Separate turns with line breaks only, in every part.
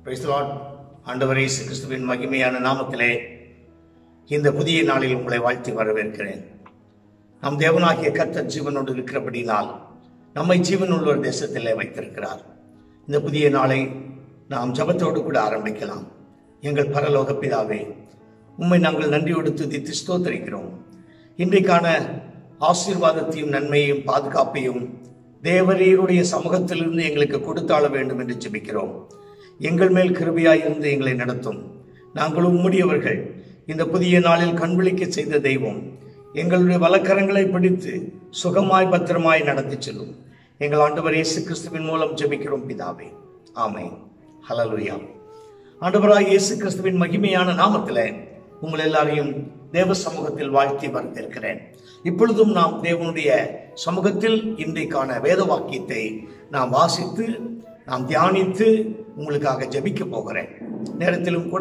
Praise the Lord. ஆண்டவர் இயேசு கிறிஸ்துவின் மகிமையான நாமத்திலே இந்த புதிய நாளில் உங்களை வாழ்த்தி வரவேற்கிறேன் நம் தேவனாகிய கர்த்தர் ஜீவனோடு இருக்கிறபடினால் நம்மை ஜீவனுள்ள ஒரு தேசத்திலே வைத்திருக்கிறார் இந்த புதிய நாளை நாம் ஜபத்தோடு கூட ஆரம்பிக்கலாம் எங்கள் பரலோக பிதாவே உம்மை நாங்கள் நன்றியோடு துதித்து ஸ்தோத்தரிக்கிறோம் இன்றைக்கான ஆசீர்வாதத்தையும் நன்மையையும் பாதுகாப்பையும் தேவரீருடைய சமூகத்திலிருந்து எங்களுக்கு கொடுத்தாள வேண்டும் என்று ஜெபிக்கிறோம் எங்கள் மேல் கிருபையாய் இருந்து எங்களை நடத்தும் நாங்கள் உம்முடையவர்கள் இந்த புதிய நாளில் கண்விழிக்க செய்த தெய்வம் எங்களுடைய வலக்கரங்களை பிடித்து சுகமாய் பத்திரமாய் நடத்தி செல்லும் எங்கள் ஆண்டவர் இயேசு கிறிஸ்துவின் மூலம் ஜெபிக்கிறோம் பிதாவே ஆமென் ஹalleluya ஆண்டவராய் இயேசு கிறிஸ்துவின் மகிமையான நாமத்திலே உங்கள் எல்லாரையும் தேவ சமூகத்தில் வாழ்த்தி வரவேற்கிறேன் இப்பொழுதும் நாம் தேவனுடைய சமூகத்தில் இன்றைக்கான வேத வாக்கியத்தை நாம் வாசித்து நாம் தியானித்து உங்களுக்காக ஜெபிக்க போகிறேன் நேரத்திலும் கூட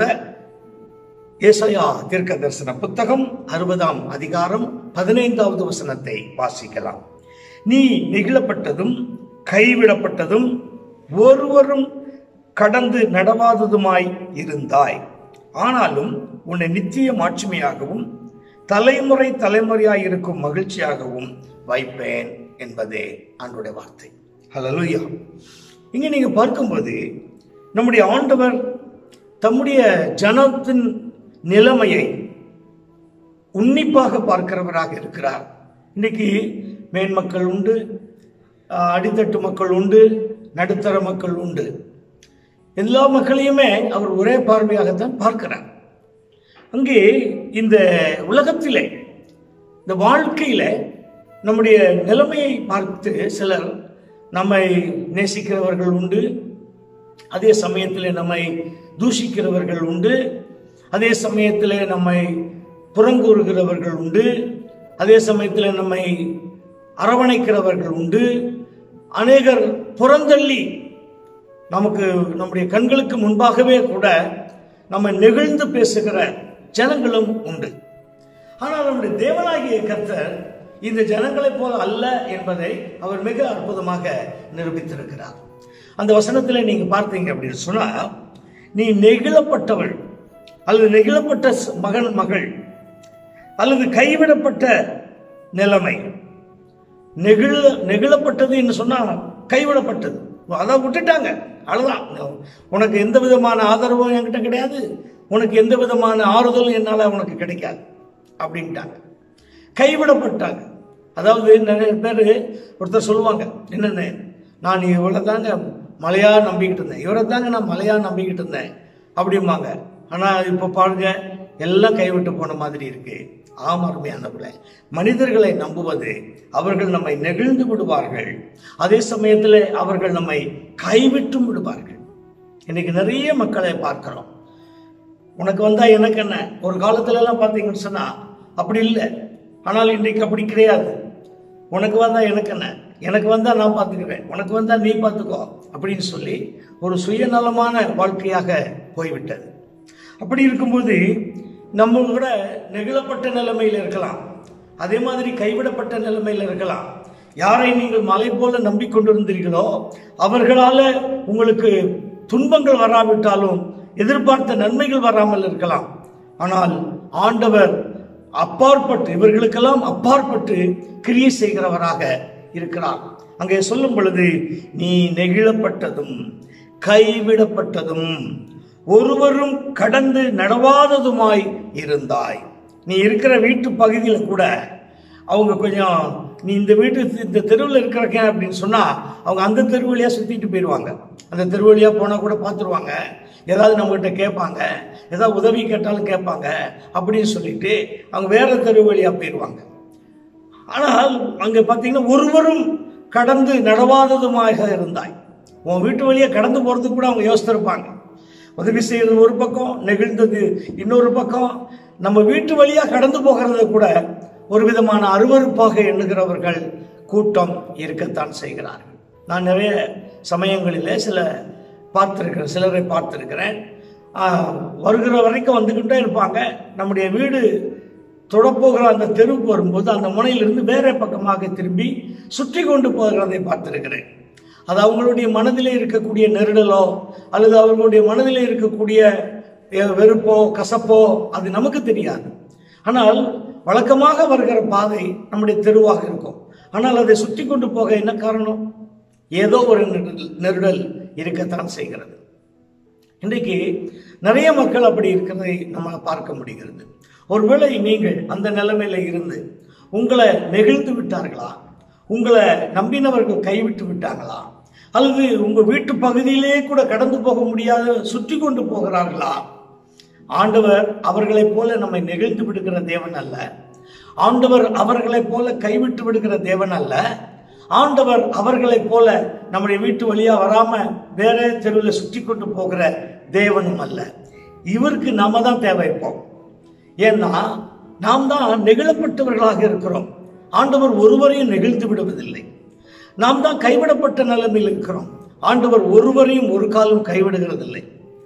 ஏசாயா தீர்க்க தரிசன புத்தகம் அறுபதாம் அதிகாரம் பதினைந்தாவது வசனத்தை வாசிக்கலாம் நீ நெகிழப்பட்டதும் கைவிடப்பட்டதும் ஒருவரும் கடந்து நடவாததுமாய் இருந்தாய் ஆனாலும் உன்னை நித்திய மாட்சிமையாகவும் தலைமுறை தலைமுறையாய் இருக்கும் மகிழ்ச்சியாகவும் வைப்பேன் என்பதே ஆண்டுடைய வார்த்தை ஹalleluya இங்கே நீங்க பார்க்கும்போது நம்முடைய ஆண்டவர் தம்முடைய ஜனத்தின் நிலைமையை உன்னிப்பாக பார்க்கிறவராக இருக்கிறார் இன்னைக்கு மேன்மக்கள் உண்டு ஆஹ், அடித்தட்டு மக்கள் உண்டு நடுத்தர மக்கள் உண்டு எல்லா மக்களையுமே அவர் ஒரே பார்வையாகத்தான் பார்க்கிறார் அங்கே இந்த உலகத்திலே இந்த வாழ்க்கையில நம்முடைய நிலைமையை பார்த்து சிலர் நம்மை நேசிக்கிறவர்கள் உண்டு அதே சமயத்தில் நம்மை தூஷிக்கிறவர்கள் உண்டு அதே சமயத்தில் நம்மை புறங்கூறுகிறவர்கள் உண்டு அதே சமயத்தில் நம்மை அரவணைக்கிறவர்கள் உண்டு அநேகர் புறந்தள்ளி நமக்கு நம்முடைய கண்களுக்கு முன்பாகவே கூட நம்ம நெகிழ்ந்து பேசுகிற ஜனங்களும் உண்டு ஆனால் நம்முடைய தேவனாகிய கர்த்தர் இந்த ஜனங்களைப் போல அல்ல என்பதை அவர் மிக அற்புதமாக நிரூபித்திருக்கிறார் அந்த வசனத்தில் நீங்க பார்த்தீங்க அப்படின்னு சொன்னா நீ நெகிழப்பட்டவள் அல்லது நெகிழப்பட்ட ஸ்- மகன் மகள் அல்லது கைவிடப்பட்ட நிலைமை நெகிழ நெகிழப்பட்டது என்று சொன்னா கைவிடப்பட்டது அதான் விட்டுட்டாங்க அவ்வளவுதான் உனக்கு எந்த விதமான ஆதரவும் என்கிட்ட கிடையாது உனக்கு எந்த விதமான ஆறுதலும் என்னால உனக்கு கிடைக்காது அப்படின்ட்டாங்க கைவிடப்பட்டாங்க அதாவது நிறைய பேர் ஒருத்தர் சொல்லுவாங்க என்னென்ன நான் இவளை தாங்க மலையா நம்பிக்கிட்டு இருந்தேன் இவரை தாங்க நான் மலையா நம்பிக்கிட்டு இருந்தேன் அப்படிம்பாங்க ஆனால் இப்போ பாருங்க எல்லாம் கைவிட்டு போன மாதிரி இருக்கு ஆம் அருமையானவர்களே மனிதர்களை நம்புவது அவர்கள் நம்மை நெகிழ்ந்து விடுவார்கள் அதே சமயத்தில் அவர்கள் நம்மை கைவிட்டும் விடுவார்கள் இன்னைக்கு நிறைய மக்களை பார்க்கிறோம் உனக்கு வந்தா எனக்கு என்ன ஒரு காலத்துல எல்லாம் பார்த்தீங்கன்னு சொன்னா அப்படி இல்லை ஆனால் இன்றைக்கு அப்படி கிடையாது உனக்கு வந்தா எனக்கு என்ன எனக்கு வந்தா நான் பார்த்துக்கிறேன் உனக்கு வந்தா நீ பார்த்துக்கோ அப்படின்னு சொல்லி ஒரு சுயநலமான வாழ்க்கையாக போய்விட்டது அப்படி இருக்கும்போது நம்ம கூட நெகிழப்பட்ட நிலைமையில் இருக்கலாம் அதே மாதிரி கைவிடப்பட்ட நிலைமையில் இருக்கலாம் யாரை நீங்கள் மலை போல நம்பிக்கொண்டிருந்தீர்களோ அவர்களால உங்களுக்கு துன்பங்கள் வராவிட்டாலும் எதிர்பார்த்த நன்மைகள் வராமல் இருக்கலாம் ஆனால் ஆண்டவர் அப்பாற்பட்டு இவர்களுக்கெல்லாம் அப்பாற்பட்டு கிரியை செய்கிறவராக இருக்கிறார் அங்கே சொல்லும் பொழுது நீ நெகிழப்பட்டதும் கைவிடப்பட்டதும் ஒருவரும் கடந்து நடவாததுமாய் இருந்தாய் நீ இருக்கிற வீட்டு பகுதியில் கூட அவங்க கொஞ்சம் நீ இந்த வீட்டு இந்த தெருவில் இருக்கிறக்க அப்படின்னு சொன்னா அவங்க அந்த தெரு வழியா சுத்திட்டு போயிடுவாங்க அந்த தெரு வழியா போனா கூட பார்த்துருவாங்க ஏதாவது நம்மகிட்ட கேட்பாங்க ஏதாவது உதவி கேட்டாலும் கேட்பாங்க அப்படின்னு சொல்லிட்டு அவங்க வேற தெரு வழியா போயிடுவாங்க ஆனால் அங்கே பார்த்தீங்கன்னா ஒருவரும் கடந்து நடவாததுமாக இருந்தாய் உன் வீட்டு வழியா கடந்து போறதுக்கு கூட அவங்க யோசித்திருப்பாங்க உதவி செய்யறது ஒரு பக்கம் நெகிழ்ந்தது இன்னொரு பக்கம் நம்ம வீட்டு வழியா கடந்து போகிறத கூட ஒரு விதமான அருவருப்பாக எண்ணுகிறவர்கள் கூட்டம் இருக்கத்தான் செய்கிறார்கள் நான் நிறைய சமயங்களிலே சில பார்த்திருக்கிறேன் சிலரை பார்த்திருக்கிறேன் ஆஹ், வருகிற வரைக்கும் வந்துக்கிட்டே இருப்பாங்க நம்முடைய வீடு தொடப்போகிற அந்த தெருவுக்கு வரும்போது அந்த முனையிலிருந்து வேற பக்கமாக திரும்பி சுற்றி கொண்டு போகிறதை பார்த்திருக்கிறேன் அது அவங்களுடைய மனதிலே இருக்கக்கூடிய நெருடலோ அல்லது அவர்களுடைய மனதிலே இருக்கக்கூடிய அஹ், வெறுப்போ கசப்போ அது நமக்கு தெரியாது ஆனால் வழக்கமாக வருகிற பாதை நம்முடைய தெருவாக இருக்கும் ஆனால் அதை சுற்றி கொண்டு போக என்ன காரணம் ஏதோ ஒரு நெருடல் நெருடல் இருக்கத்தான் செய்கிறது இன்றைக்கு நிறைய மக்கள் அப்படி இருக்கிறதை நம்ம பார்க்க முடிகிறது ஒருவேளை நீங்கள் அந்த நிலைமையில இருந்து உங்களை நெகிழ்ந்து விட்டார்களா உங்களை நம்பினவர்கள் கைவிட்டு விட்டாங்களா அல்லது உங்க வீட்டு பகுதியிலே கூட கடந்து போக முடியாத சுற்றி கொண்டு போகிறார்களா ஆண்டவர் அவர்களைப் போல நம்மை நெகிழ்ந்து விடுகிற தேவன் அல்ல ஆண்டவர் அவர்களைப் போல கைவிட்டு விடுகிற தேவன் அல்ல ஆண்டவர் அவர்களைப் போல நம்முடைய வீட்டு வழியா வராம வேற தெருவில் சுற்றி கொண்டு போகிற தேவனும் அல்ல இவருக்கு நாம தான் தேவை இப்போ ஏன்னா நாம் தான் நெகிழப்பட்டவர்களாக இருக்கிறோம் ஆண்டவர் ஒருவரையும் நெகிழ்ந்து விடுவதில்லை நாம் தான் கைவிடப்பட்ட நிலைமையில் இருக்கிறோம் ஆண்டவர் ஒருவரையும் ஒரு காலம் கைவிடுகிறதில்லை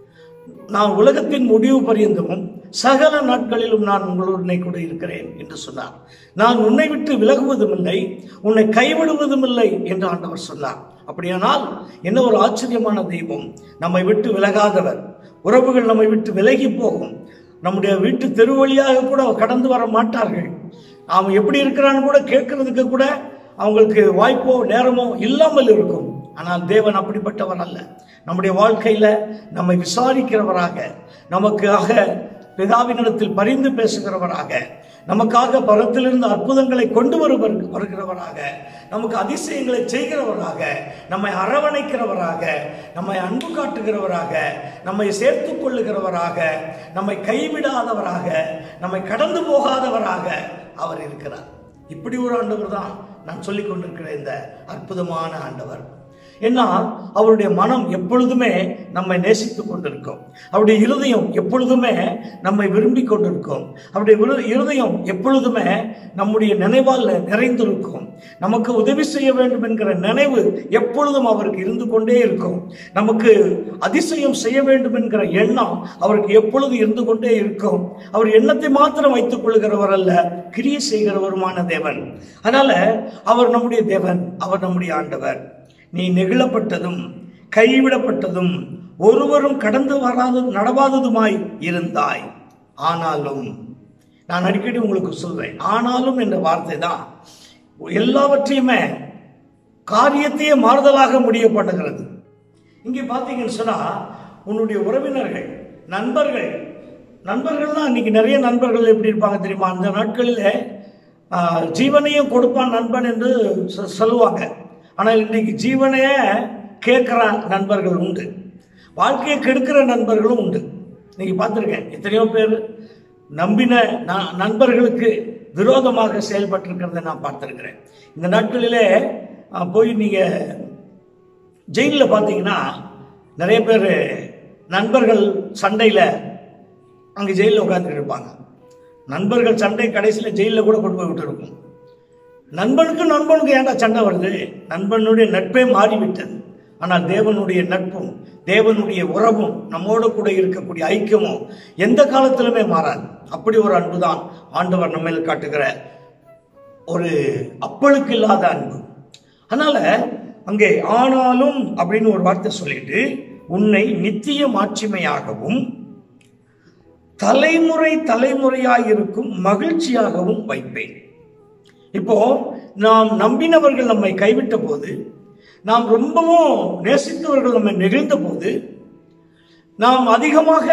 நான் உலகத்தின் முடிவு பரியந்தமும் சகல நாட்களிலும் நான் உங்களுடனே கூட இருக்கிறேன் என்று சொன்னார் நான் உன்னை விட்டு விலகுவதும் இல்லை உன்னை கைவிடுவதும் இல்லை என்று ஆண்டவர் சொன்னார் அப்படியானால் என்ன ஒரு ஆச்சரியமான தெய்வம் நம்மை விட்டு விலகாதவர் உறவுகள் நம்மை விட்டு விலகி போகும் நம்முடைய வீட்டு தெரு வழியாக கூட கடந்து வர மாட்டார்கள் அவன் எப்படி இருக்கிறான்னு கூட கேட்கறதுக்கு கூட அவங்களுக்கு வாய்ப்போ நேரமோ இல்லாமல் இருக்கும் ஆனால் தேவன் அப்படிப்பட்டவர் அல்ல நம்முடைய வாழ்க்கையில நம்மை விசாரிக்கிறவராக நமக்காக பிதாவினிடத்தில் பரிந்து பேசுகிறவராக நமக்காக பரத்திலிருந்து அற்புதங்களை கொண்டு வருவர் வருகிறவராக நமக்கு அதிசயங்களை செய்கிறவராக நம்மை அரவணைக்கிறவராக நம்மை அன்பு காட்டுகிறவராக நம்மை சேர்த்துக் கொள்ளுகிறவராக நம்மை கைவிடாதவராக நம்மை கடந்து போகாதவராக அவர் இருக்கிறார் இப்படி ஒரு ஆண்டவர் தான் நான் சொல்லிக் கொண்டிருக்கிற இந்த அற்புதமான ஆண்டவர் ஏன்னா அவருடைய மனம் எப்பொழுதுமே நம்மை நேசித்துக் கொண்டிருக்கும் அவருடைய இருதயம் எப்பொழுதுமே நம்மை விரும்பி கொண்டிருக்கும் அவருடைய விரு- இருதயம் எப்பொழுதுமே நம்முடைய நினைவால் நிறைந்திருக்கும் நமக்கு உதவி செய்ய வேண்டும் என்கிற நினைவு எப்பொழுதும் அவருக்கு இருந்து கொண்டே இருக்கும் நமக்கு அதிசயம் செய்ய வேண்டும் என்கிற எண்ணம் அவருக்கு எப்பொழுது இருந்து கொண்டே இருக்கும் அவர் எண்ணத்தை மாத்திரம் வைத்துக் கொள்கிறவர் அல்ல கிரியை செய்கிறவருமான தேவன் அதனால அவர் நம்முடைய தேவன் அவர் நம்முடைய ஆண்டவர் நீ நெகிழப்பட்டதும் கைவிடப்பட்டதும் ஒருவரும் கடந்து வராது நடவாததுமாய் இருந்தாய் ஆனாலும் நான் அடிக்கடி உங்களுக்கு சொல்வேன் ஆனாலும் என்ற வார்த்தை தான் எல்லாவற்றையுமே காரியத்தையே மாறுதலாக முடிய பண்ணுகிறது இங்கே பார்த்தீங்கன்னு சொன்னா உன்னுடைய உறவினர்கள் நண்பர்கள் நண்பர்கள்னா இன்னைக்கு நிறைய நண்பர்கள் எப்படி இருப்பாங்க தெரியுமா அந்த நாட்களில் ஆஹ், ஜீவனையும் கொடுப்பான் நண்பன் என்று சொ- சொல்லுவாங்க ஆனால் இன்னைக்கு ஜீவனையே கேட்குற நண்பர்கள் உண்டு வாழ்க்கையை கெடுக்கிற நண்பர்களும் உண்டு இன்னைக்கு பார்த்துருக்கேன் எத்தனையோ பேர் நம்பின ந- நண்பர்களுக்கு விரோதமாக செயல்பட்டிருக்கிறதை நான் பார்த்துருக்கிறேன் இந்த நாட்களிலே ஆஹ், போய் நீங்கள் ஜெயிலில் பார்த்தீங்கன்னா நிறைய பேர் நண்பர்கள் சண்டையில் அங்கே ஜெயிலில் உட்காந்துட்டு இருப்பாங்க நண்பர்கள் சண்டை கடைசியில் ஜெயிலில் கூட கொண்டு போய் விட்டுருக்கும் நண்பனுக்கு நண்பனுக்கு ஏன்டா சண்டை வருது நண்பனுடைய நட்பே மாறிவிட்டது ஆனால் தேவனுடைய நட்பும் தேவனுடைய உறவும் நம்மோடு கூட இருக்கக்கூடிய ஐக்கியமும் எந்த காலத்திலுமே மாறாது அப்படி ஒரு அன்பு தான் ஆண்டவர் நம்ம மேல் காட்டுகிற ஒரு அப்பழுக்கு இல்லாத அன்பு அதனால அங்கே ஆனாலும் அப்படின்னு ஒரு வார்த்தை சொல்லிட்டு உன்னை நித்திய மாட்சிமையாகவும் தலைமுறை தலைமுறையாய் இருக்கும் மகிழ்ச்சியாகவும் வைப்பேன் இப்போ நாம் நம்பினவர்கள் நம்மை கைவிட்ட போது நாம் ரொம்பவும் நேசித்தவர்கள் நம்மை நெகிழ்ந்த போது நாம் அதிகமாக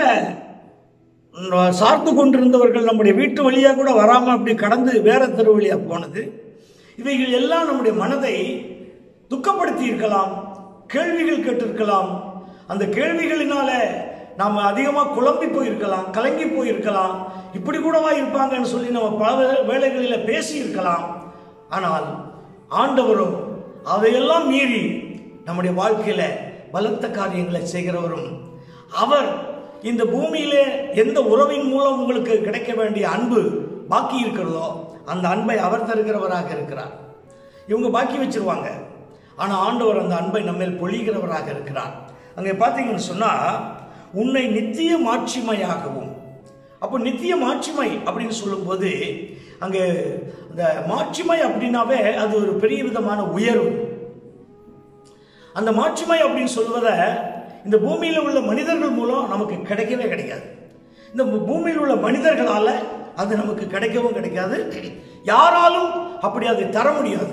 ம், சார்ந்து கொண்டிருந்தவர்கள் நம்முடைய வீட்டு வழியாக கூட வராமல் அப்படி கடந்து வேற தெரு வழியாக போனது இவைகள் எல்லாம் நம்முடைய மனதை துக்கப்படுத்தி இருக்கலாம் கேள்விகள் கேட்டிருக்கலாம் அந்த கேள்விகளினால நாம் அதிகமாக குழம்பி போயிருக்கலாம் கலங்கி போயிருக்கலாம் இப்படி கூடவா இருப்பாங்கன்னு சொல்லி நம்ம பல வே- வேளைகளில் பேசி இருக்கலாம் ஆனால் ஆண்டவரோ அதையெல்லாம் மீறி நம்முடைய வாழ்க்கையில பலத்த காரியங்களை செய்கிறவரும் அவர் இந்த பூமியிலே எந்த உறவின் மூலம் உங்களுக்கு கிடைக்க வேண்டிய அன்பு பாக்கி இருக்கிறதோ அந்த அன்பை அவர் தருகிறவராக இருக்கிறார் இவங்க பாக்கி வச்சிருவாங்க ஆனா ஆண்டவர் அந்த அன்பை நம்மேல் பொழிகிறவராக இருக்கிறார் அங்கே பார்த்தீங்கன்னு சொன்னா உன்னை நித்திய மாட்சிமையாகவும் அப்போ நித்திய மாட்சிமை அப்படின்னு சொல்லும்போது அங்கே அந்த மாட்சிமை அப்படின்னாவே அது ஒரு பெரிய விதமான உயர்வு அந்த மாட்சிமை அப்படின்னு சொல்வதை இந்த பூமியில் உள்ள மனிதர்கள் மூலம் நமக்கு கிடைக்கவே கிடைக்காது இந்த பூமியில் உள்ள மனிதர்களால அது நமக்கு கிடைக்கவும் கிடைக்காது யாராலும் அப்படி அதை தர முடியாது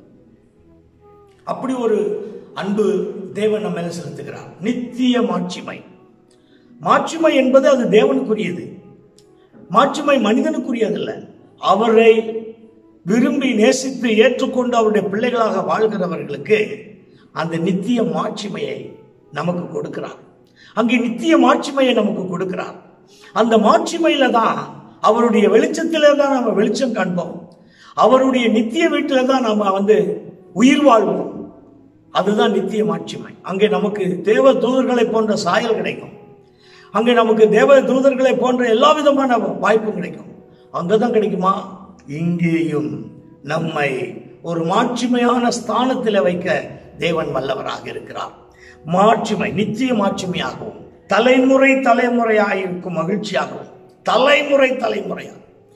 அப்படி ஒரு அன்பு தேவன் நம்ம மேல செலுத்துகிறார் நித்திய மாட்சிமை மாட்சிமை என்பது அது தேவனுக்குரியது மாட்சிமை மனிதனுக்குரியதல்ல அவரை விரும்பி நேசித்து ஏற்றுக்கொண்டு அவருடைய பிள்ளைகளாக வாழ்கிறவர்களுக்கு அந்த நித்திய மாட்சிமையை நமக்கு கொடுக்கிறார் அங்கே நித்திய மாட்சிமையை நமக்கு கொடுக்கிறார் அந்த மாட்சிமையில தான் அவருடைய வெளிச்சத்திலே தான் நம்ம வெளிச்சம் காண்போம் அவருடைய நித்திய வீட்டில தான் நம்ம வந்து உயிர் வாழ்வோம் அதுதான் நித்திய மாட்சிமை அங்கே நமக்கு தேவ தூதர்களை போன்ற சாயல் கிடைக்கும் அங்கே நமக்கு தேவ தூதர்களை போன்ற எல்லா விதமான வாய்ப்பும் கிடைக்கும் அங்கதான் கிடைக்குமா இங்கேயும் நம்மை ஒரு மாட்சிமையான ஸ்தானத்தில் வைக்க தேவன் வல்லவராக இருக்கிறார் மாட்சிமை நித்திய மாட்சிமையாகவும் தலைமுறை தலைமுறையாயிருக்கும் மகிழ்ச்சியாகவும் தலைமுறை தலைமுறையாக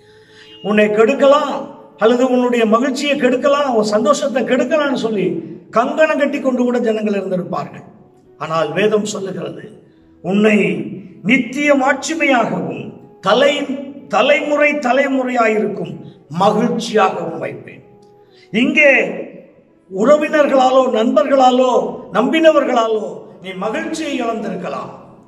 உன்னை கெடுக்கலாம் அல்லது உன்னுடைய மகிழ்ச்சியை கெடுக்கலாம் உன் சந்தோஷத்தை கெடுக்கலாம்னு சொல்லி கங்கணம் கட்டி கொண்டு கூட ஜனங்கள் இருந்திருப்பார்கள் ஆனால் வேதம் சொல்லுகிறது உன்னை நித்திய மாட்சிமையாகவும் தலை தலைமுறை தலைமுறையாயிருக்கும் மகிழ்ச்சியாகவும் வைப்பேன் இங்கே உறவினர்களாலோ நண்பர்களாலோ நம்பினவர்களாலோ நீ மகிழ்ச்சியை இழந்திருக்கலாம்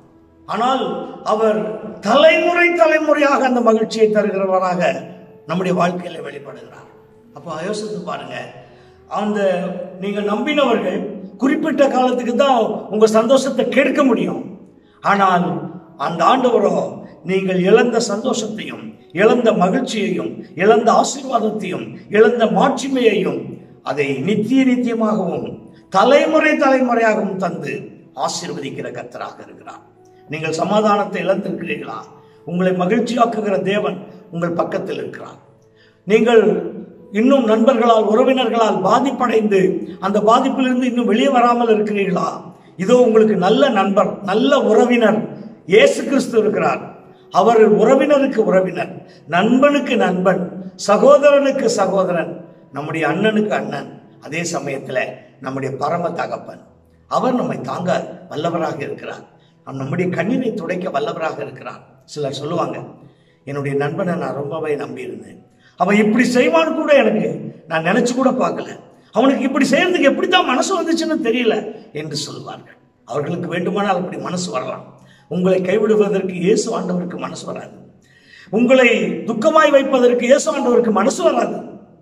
ஆனால் அவர் தலைமுறை தலைமுறையாக அந்த மகிழ்ச்சியை தருகிறவராக நம்முடைய வாழ்க்கையில வெளிப்படுகிறார் அப்போ யோசித்து பாருங்க அந்த நீங்க நம்பினவர்கள் குறிப்பிட்ட காலத்துக்கு தான் உங்க சந்தோஷத்தை கெடுக்க முடியும் ஆனால் அந்த ஆண்டவரோ நீங்கள் இழந்த சந்தோஷத்தையும் இழந்த மகிழ்ச்சியையும் இழந்த ஆசீர்வாதத்தையும் இழந்த மாட்சிமையையும் அதை நித்திய நித்தியமாகவும் தலைமுறை தலைமுறையாகவும் தந்து ஆசீர்வதிக்கிற கர்த்தராக இருக்கிறார் நீங்கள் சமாதானத்தை இழந்திருக்கிறீர்களா உங்களை மகிழ்ச்சியாக்குகிற தேவன் உங்கள் பக்கத்தில் இருக்கிறார் நீங்கள் இன்னும் நண்பர்களால் உறவினர்களால் பாதிப்படைந்து அந்த பாதிப்பிலிருந்து இன்னும் வெளியே வராமல் இருக்கிறீர்களா இதோ உங்களுக்கு நல்ல நண்பர் நல்ல உறவினர் இயேசு கிறிஸ்து இருக்கிறார் அவர் உறவினருக்கு உறவினர் நண்பனுக்கு நண்பன் சகோதரனுக்கு சகோதரன் நம்முடைய அண்ணனுக்கு அண்ணன் அதே சமயத்தில் நம்முடைய பரம தகப்பன் அவர் நம்மை தாங்க வல்லவராக இருக்கிறார் அவர் நம்முடைய கண்ணீரை துடைக்க வல்லவராக இருக்கிறார் சிலர் சொல்லுவாங்க என்னுடைய நண்பனை நான் ரொம்பவே நம்பியிருந்தேன் அவன் இப்படி செய்வான்னு கூட எனக்கு நான் நினைச்சு கூட பார்க்கல அவனுக்கு இப்படி செய்யறதுக்கு எப்படித்தான் மனசு வந்துச்சுன்னு தெரியல என்று சொல்வார்கள் அவர்களுக்கு வேண்டுமானால் அப்படி மனசு வரலாம் உங்களை கைவிடுவதற்கு இயேசு ஆண்டவருக்கு மனசு வராது உங்களை துக்கமாய் வைப்பதற்கு இயேசு ஆண்டவருக்கு மனசு வராது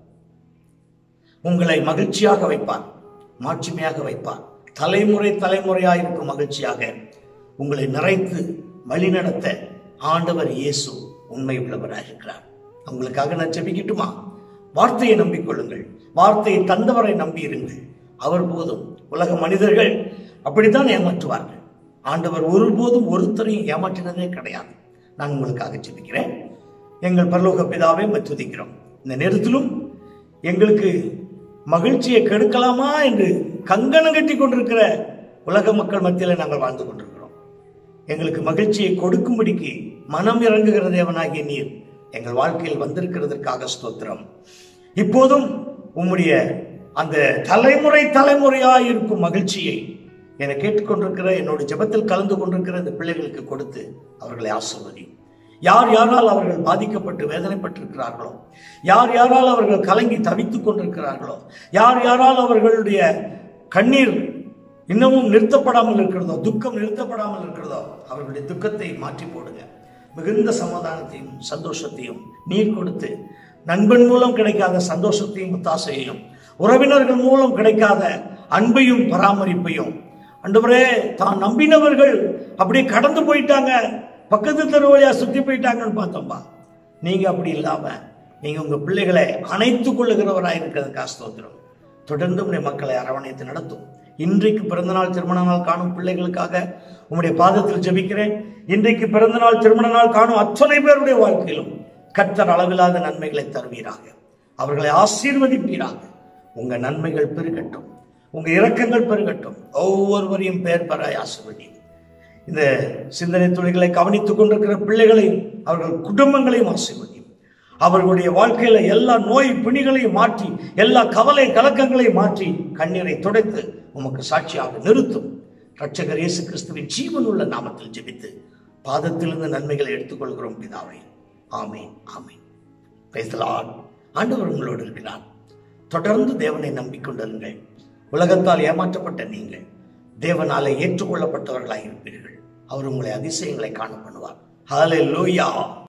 உங்களை மகிழ்ச்சியாக வைப்பார் மாட்சிமையாக வைப்பார் தலைமுறை தலைமுறையாக இருக்கும் மகிழ்ச்சியாக உங்களை நிறைத்து வழிநடத்த ஆண்டவர் இயேசு உண்மை உள்ளவராக இருக்கிறார் உங்களுக்காக நான் ஜெபிக்கட்டுமா வார்த்தையை நம்பிக்கொள்ளுங்கள் வார்த்தையை தந்தவரை நம்பியிருங்கள் அவர் போதும் உலக மனிதர்கள் அப்படித்தான் ஏமாற்றுவார்கள் ஆண்டவர் ஒருபோதும் ஒருத்தரையும் ஏமாற்றினதே கிடையாது நான் உங்களுக்காக ஜெபிக்கிறேன் எங்கள் பரலோக பிதாவை மத்துதிக்கிறோம் இந்த நேரத்திலும் எங்களுக்கு மகிழ்ச்சியை கெடுக்கலாமா என்று கங்கணம் கட்டி கொண்டிருக்கிற உலக மக்கள் மத்தியில் நாங்கள் வாழ்ந்து கொண்டிருக்கிறோம் எங்களுக்கு மகிழ்ச்சியை கொடுக்கும்படிக்கு மனம் இறங்குகிற தேவனாகிய நீர் எங்கள் வாழ்க்கையில் வந்திருக்கிறதற்காக ஸ்தோத்திரம் இப்போதும் உம்முடைய அந்த தலைமுறை தலைமுறையாய் இருக்கும் மகிழ்ச்சியை என கேட்டுக்கொண்டிருக்கிற என்னோட ஜெபத்தில் கலந்து கொண்டிருக்கிற இந்த பிள்ளைகளுக்கு கொடுத்து அவர்களை ஆசிர்வதி யார் யாரால் அவர்கள் பாதிக்கப்பட்டு வேதனைப்பட்டிருக்கிறார்களோ யார் யாரால் அவர்கள் கலங்கி தவித்துக் கொண்டிருக்கிறார்களோ யார் யாரால் அவர்களுடைய கண்ணீர் இன்னமும் நிறுத்தப்படாமல் இருக்கிறதோ துக்கம் நிறுத்தப்படாமல் இருக்கிறதோ அவர்களுடைய துக்கத்தை மாற்றி போடுங்க மிகுந்த சமாதானத்தையும் சந்தோஷத்தையும் நீர் கொடுத்து நண்பன் மூலம் கிடைக்காத சந்தோஷத்தையும் ஒத்தாசையையும் உறவினர்கள் மூலம் கிடைக்காத அன்பையும் பராமரிப்பையும் அண்டவரே தான் நம்பினவர்கள் அப்படியே கடந்து போயிட்டாங்க பக்கத்து தெரு வழியா சுத்தி போயிட்டாங்கன்னு பார்த்தோம்பா நீங்க அப்படி இல்லாம நீங்க உங்க பிள்ளைகளை அணைத்து கொள்ளுகிறவராய் இருக்கிறதுக்காக ஸ்தோத்திரம் தொடர்ந்து உடைய மக்களை அரவணைத்து நடத்தும் இன்றைக்கு பிறந்தநாள் திருமண நாள் காணும் பிள்ளைகளுக்காக உம்முடைய பாதத்தில் ஜெபிக்கிறேன் இன்றைக்கு பிறந்த நாள் திருமண நாள் காணும் அத்தனை பேருடைய வாழ்க்கையிலும் கர்த்தர் அளவில்லாத நன்மைகளை தருவீராக அவர்களை ஆசீர்வதிப்பீராக உங்க நன்மைகள் பெருகட்டும் உங்க இரக்கங்கள் பெருகட்டும் ஒவ்வொருவரையும் பெயர் பெற ஆசீர்வதி இந்த சிந்தனை துளிகளை கவனித்துக் கொண்டிருக்கிற பிள்ளைகளையும் அவர்கள் குடும்பங்களையும் ஆசீர்வதியும் அவர்களுடைய வாழ்க்கையில எல்லா நோய் பிணிகளையும் மாற்றி எல்லா கவலை கலக்கங்களையும் மாற்றி கண்ணீரை துடைத்து உமக்கு சாட்சியாக நிறுத்தும் ரட்சகர் இயேசு கிறிஸ்துவின் ஜீவனுள்ள நாமத்தில் ஜெபித்து பாதத்திலிருந்து நன்மைகளை எடுத்துக்கொள்கிறோம் பிதாவே ஆமேன் ஆமேன் Praise the Lord. ஆண்டவர் உங்களோடு இருக்கிறார் தொடர்ந்து தேவனை நம்பிக்கொண்டிருங்கள் உலகத்தால் ஏமாற்றப்பட்ட நீங்கள் தேவனாலே ஏற்றுக்கொள்ளப்பட்டவர்களாய் இருப்பீர்கள் அவர் உங்களை அதிசயங்களை காண பண்ணுவார் ஹalleluya